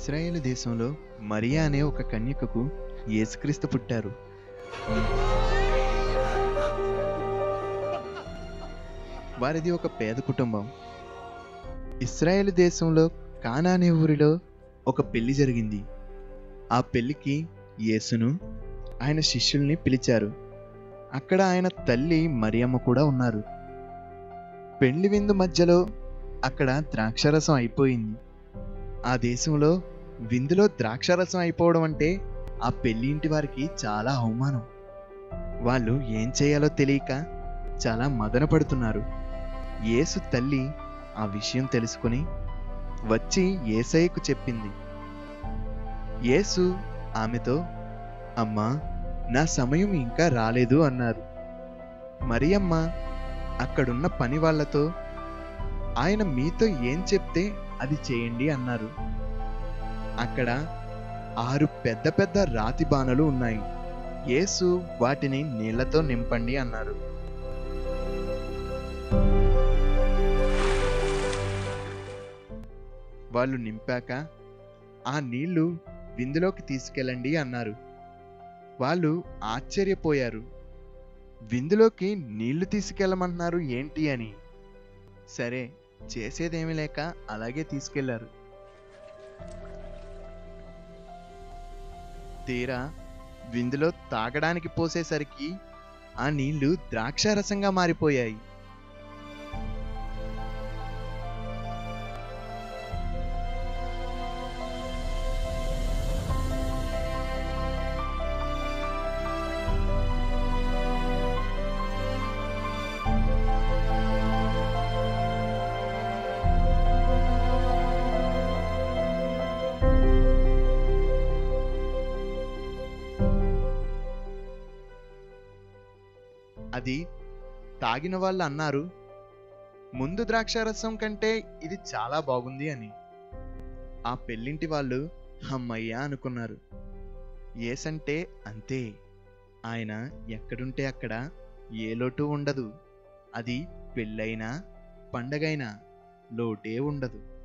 Israel దేశంలో మరియా అనే ఒక కన్యకకు యేసుక్రీస్తు పుట్టారు వారిది ఒక పేద కుటుంబం ఇస్రాయేల్ దేశంలో కానా అనే ఊరిలో ఒక పెళ్లి జరిగింది ఆ పెళ్లికి యేసును ఆయన శిష్యుల్ని పిలిచారు అక్కడ ఆయన తల్లి మరియమ్మ కూడా ఉన్నారు పెళ్లి విందు మధ్యలో అక్కడ ద్రాక్షరసం అయిపోయింది ఆ దేశంలో విందులో ద్రాక్షరసం అయిపోవడం అంటే ఆ పెళ్లి ఇంటి వారికి చాలా అవమానం వాళ్ళు ఏం చేయాలో తెలియక చాలా మదన పడుతున్నారు యేసు తల్లి ఆ విషయం తెలుసుకుని వచ్చి ఏసయ్యకు చెప్పింది యేసు ఆమెతో అమ్మా నా సమయం ఇంకా రాలేదు అన్నారు మరియమ్మ అక్కడున్న పని వాళ్ళతో ఆయన మీతో ఏం చెప్తే అది చేయండి అన్నారు అక్కడ ఆరు పెద్ద పెద్ద రాతి బాణలు ఉన్నాయి యేసు వాటిని నీళ్లతో నింపండి అన్నారు వాళ్ళు నింపాక ఆ నీళ్లు విందులోకి తీసుకెళ్ళండి అన్నారు వాళ్ళు ఆశ్చర్యపోయారు విందులోకి నీళ్లు తీసుకెళ్ళమంటున్నారు ఏంటి అని సరే చేసేదేమీ లేక అలాగే తీసుకెళ్లారు తీరా విందులో తాగడానికి పోసేసరికి ఆ నీళ్లు ద్రాక్షారసంగా మారిపోయాయి అది తాగిన వాళ్ళు అన్నారు ముందు ద్రాక్షారసం కంటే ఇది చాలా బాగుంది అని ఆ పెళ్ళింటి వాళ్ళు అమ్మయ్యా అనుకున్నారు ఏసంటే అంతే ఆయన ఎక్కడుంటే అక్కడ ఏ లోటు ఉండదు అది పెళ్ళైనా పండగైనా లోటే ఉండదు